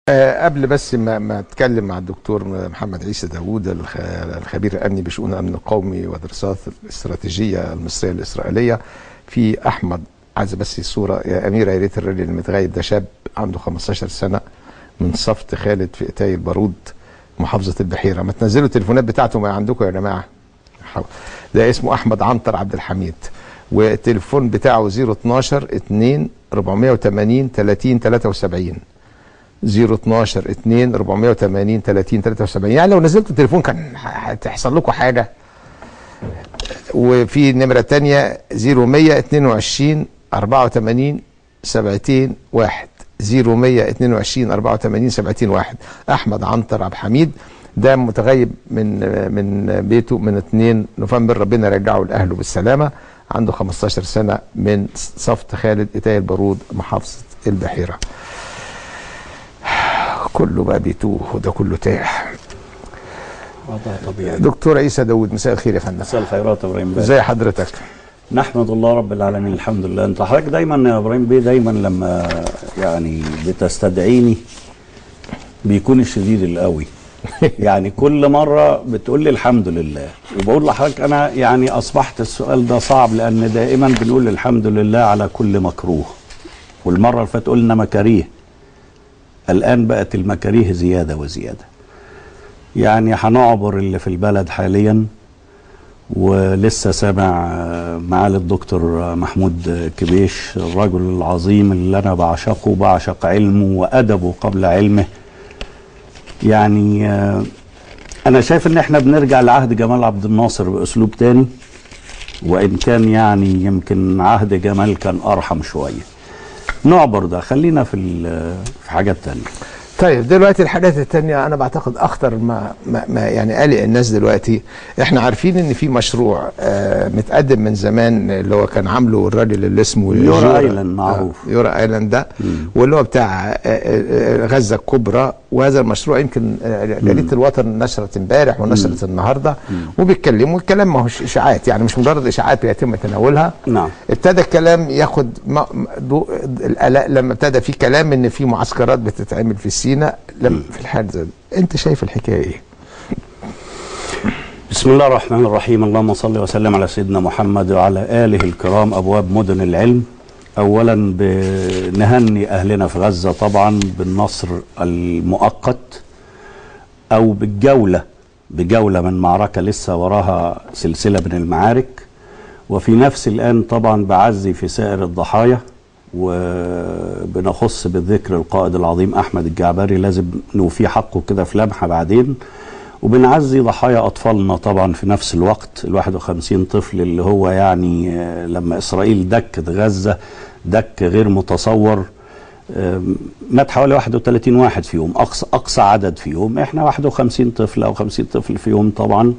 آه، قبل بس ما ما اتكلم مع الدكتور محمد عيسى داوود الخ- الخبير الامني بشؤون الامن القومي ودراسات الاستراتيجيه المصريه الاسرائيليه في احمد عايز بس الصوره يا اميره يا ريت الراجل المتغيب ده شاب عنده 15 سنه من صفت خالد في اتاي البارود محافظه البحيره ما تنزلوا التليفونات بتاعته ما عندكم يا جماعه حاول. ده اسمه احمد عنتر عبد الحميد والتليفون بتاعه 012 2 480 30 73 012 2 480 30 73 يعني لو نزلتوا التليفون كان ه- هتحصل لكم حاجه وفي نمره تانية 0100 22 84 70 1 0100 22 84 70 1 احمد عنتر عبد الحميد ده متغيب من من بيته من 2 نوفمبر ربنا يرجعه لاهله بالسلامه عنده 15 سنه من صفت خالد اتاي البارود محافظه البحيره كله بقى بيتوه وده كله تاه وضع طبيعي دكتور عيسى داوود مساء الخير يا فندم مساء الخيرات يا ابراهيم بيه ازي حضرتك نحمد الله رب العالمين الحمد لله انت حضرتك دايما يا ابراهيم بيه دايما لما يعني بتستدعيني بيكون الشديد القوي يعني كل مره بتقول لي الحمد لله وبقول لحضرتك انا يعني اصبحت السؤال ده صعب لان دائما بنقول الحمد لله على كل مكروه والمره اللي فاتت قلنا مكاريه الان بقت المكاريه زياده وزياده يعني هنعبر اللي في البلد حاليا ولسه سامع آه، معالي الدكتور آه، محمود آه، كبيش الرجل العظيم اللي انا بعشقه وبعشق علمه وادبه قبل علمه يعني آه، انا شايف ان احنا بنرجع لعهد جمال عبد الناصر باسلوب تاني وان كان يعني يمكن عهد جمال كان ارحم شويه نعبر ده خلينا في ال- في حاجات تانية طيب دلوقتي الحاجات التانية أنا بعتقد أخطر ما, ما, ما يعني قلق الناس دلوقتي إحنا عارفين إن في مشروع آه متقدم من زمان اللي هو كان عامله الراجل اللي اسمه يورا جورا- آيلاند معروف. آه يورا ايلاند ده واللي هو بتاع آه، آه، آه، غزة الكبرى وهذا المشروع يمكن آه، جريدة الوطن نشرت امبارح ونشرت النهارده وبيتكلموا الكلام ما هوش إشاعات يعني مش مجرد إشاعات بيتم تناولها نعم ابتدى الكلام ياخد م- م- ضوء القلق لما ابتدى في كلام ان في معسكرات بتتعمل في سيناء لم في الحال ده انت شايف الحكايه ايه؟ بسم الله الرحمن الرحيم اللهم صل وسلم على سيدنا محمد وعلى آله الكرام أبواب مدن العلم أولا بنهني أهلنا في غزة طبعا بالنصر المؤقت أو بالجولة بجولة من معركة لسه وراها سلسلة من المعارك وفي نفس الآن طبعا بعزي في سائر الضحايا وبنخص بالذكر القائد العظيم أحمد الجعبري لازم نوفي حقه كده في لمحة بعدين وبنعزي ضحايا أطفالنا طبعا في نفس الوقت ال 51 طفل اللي هو يعني آه، لما إسرائيل دكت غزة دك غير متصور آم، مات حوالي 31 واحد فيهم أقصى أقصى عدد فيهم إحنا 51 طفل أو 50 طفل فيهم طبعا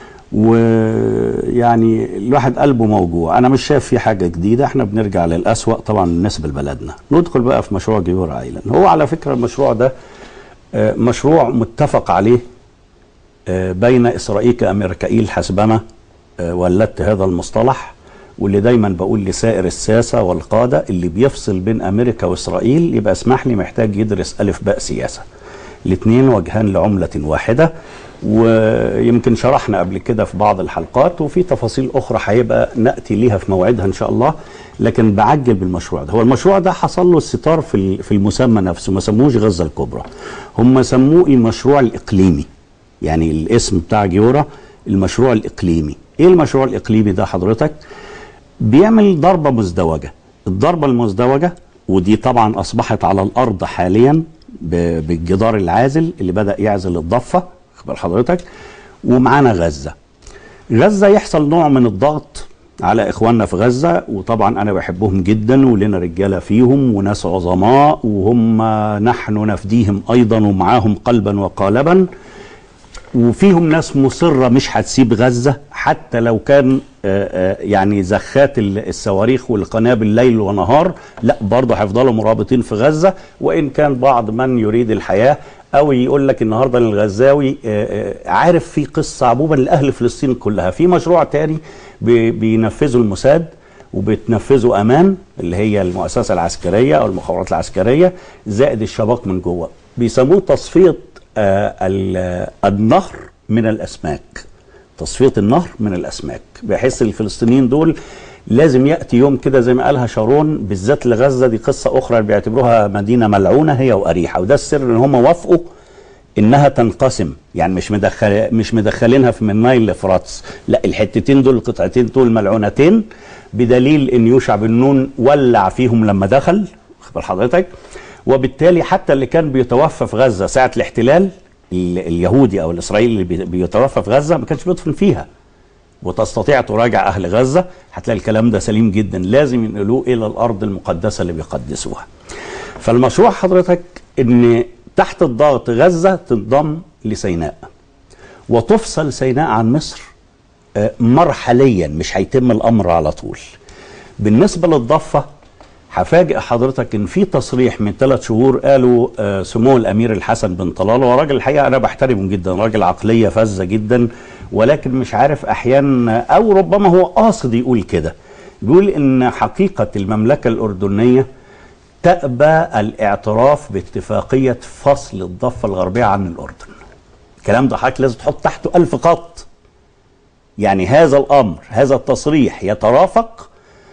ويعني الواحد قلبه موجوع انا مش شايف في حاجه جديده احنا بنرجع للاسوا طبعا بالنسبه لبلدنا ندخل بقى في مشروع جيور ايلاند هو على فكره المشروع ده آه، مشروع متفق عليه آه، بين اسرائيل كامريكائيل حسبما آه، ولدت هذا المصطلح واللي دايما بقول لسائر الساسه والقاده اللي بيفصل بين امريكا واسرائيل يبقى اسمح لي محتاج يدرس الف باء سياسه الاثنين وجهان لعمله واحده ويمكن شرحنا قبل كده في بعض الحلقات وفي تفاصيل اخرى هيبقى ناتي ليها في موعدها ان شاء الله لكن بعجل بالمشروع ده هو المشروع ده حصل له استطار في ال- في المسمى نفسه ما سموش غزه الكبرى هم سموه المشروع الاقليمي يعني الاسم بتاع جيورا المشروع الاقليمي ايه المشروع الاقليمي ده حضرتك بيعمل ضربه مزدوجه الضربه المزدوجه ودي طبعا اصبحت على الارض حاليا ب- بالجدار العازل اللي بدا يعزل الضفه خبر حضرتك ومعانا غزه غزه يحصل نوع من الضغط على اخواننا في غزه وطبعا انا بحبهم جدا ولنا رجاله فيهم وناس عظماء وهم نحن نفديهم ايضا ومعاهم قلبا وقالبا وفيهم ناس مصرة مش هتسيب غزة حتى لو كان آه، آه، يعني زخات ال- الصواريخ والقنابل ليل ونهار لا برضه هيفضلوا مرابطين في غزة وإن كان بعض من يريد الحياة أو يقول لك النهاردة الغزاوي آه، آه، عارف في قصة عموما لأهل فلسطين كلها في مشروع تاني بي- بينفذه الموساد وبتنفذه امان اللي هي المؤسسه العسكريه او المخابرات العسكريه زائد الشباك من جوه بيسموه تصفيه آه ال- النهر من الاسماك تصفيه النهر من الاسماك بحيث الفلسطينيين دول لازم ياتي يوم كده زي ما قالها شارون بالذات لغزه دي قصه اخرى بيعتبروها مدينه ملعونه هي واريحه وده السر ان هم وافقوا انها تنقسم يعني مش مدخل مش مدخلينها في من نايل لفراتس لا الحتتين دول القطعتين دول ملعونتين بدليل ان يوشع بن نون ولع فيهم لما دخل خبر حضرتك وبالتالي حتى اللي كان بيتوفى في غزه ساعه الاحتلال ال- اليهودي او الاسرائيلي اللي بي- بيتوفى في غزه ما كانش بيدفن فيها وتستطيع تراجع اهل غزه هتلاقي الكلام ده سليم جدا لازم ينقلوه الى الارض المقدسه اللي بيقدسوها فالمشروع حضرتك ان تحت الضغط غزه تنضم لسيناء وتفصل سيناء عن مصر آه، مرحليا مش هيتم الامر على طول بالنسبه للضفه هفاجئ حضرتك ان في تصريح من ثلاث شهور قالوا آه، سمو الامير الحسن بن طلال وراجل الحقيقه انا بحترمه جدا راجل عقليه فذه جدا ولكن مش عارف احيانا او ربما هو قاصد يقول كده بيقول ان حقيقه المملكه الاردنيه تأبى الاعتراف باتفاقية فصل الضفة الغربية عن الأردن الكلام ده حضرتك لازم تحط تحته ألف خط يعني هذا الأمر هذا التصريح يترافق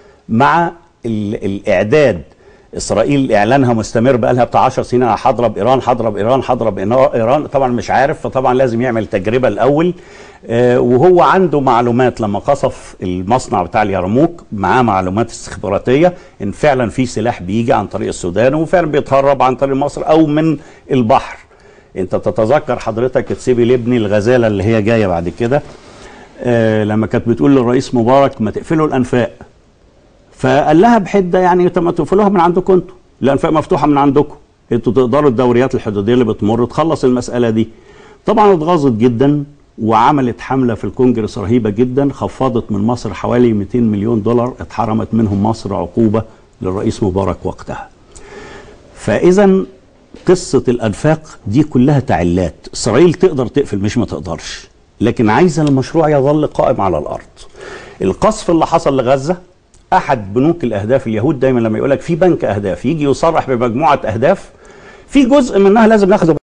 مع ال- الإعداد إسرائيل إعلانها مستمر بقى لها بتاع 10 سنين أنا هضرب إيران هضرب إيران هضرب إيران طبعا مش عارف فطبعا لازم يعمل تجربة الأول آه، وهو عنده معلومات لما قصف المصنع بتاع اليرموك معاه معلومات استخباراتية إن فعلا في سلاح بيجي عن طريق السودان وفعلا بيتهرب عن طريق مصر أو من البحر انت تتذكر حضرتك تسيبي لابني الغزاله اللي هي جايه بعد كده آه لما كانت بتقول للرئيس مبارك ما تقفلوا الانفاق فقال لها بحده يعني طب ما تقفلوها من عندكم انتوا الانفاق مفتوحه من عندكم انتوا تقدروا الدوريات الحدوديه اللي بتمر تخلص المساله دي طبعا اتغاظت جدا وعملت حمله في الكونجرس رهيبه جدا خفضت من مصر حوالي 200 مليون دولار اتحرمت منهم مصر عقوبه للرئيس مبارك وقتها فاذا قصه الانفاق دي كلها تعلات اسرائيل تقدر تقفل مش ما تقدرش لكن عايزه المشروع يظل قائم على الارض القصف اللي حصل لغزه احد بنوك الاهداف اليهود دايما لما يقول لك في بنك اهداف يجي يصرح بمجموعه اهداف في جزء منها لازم ناخده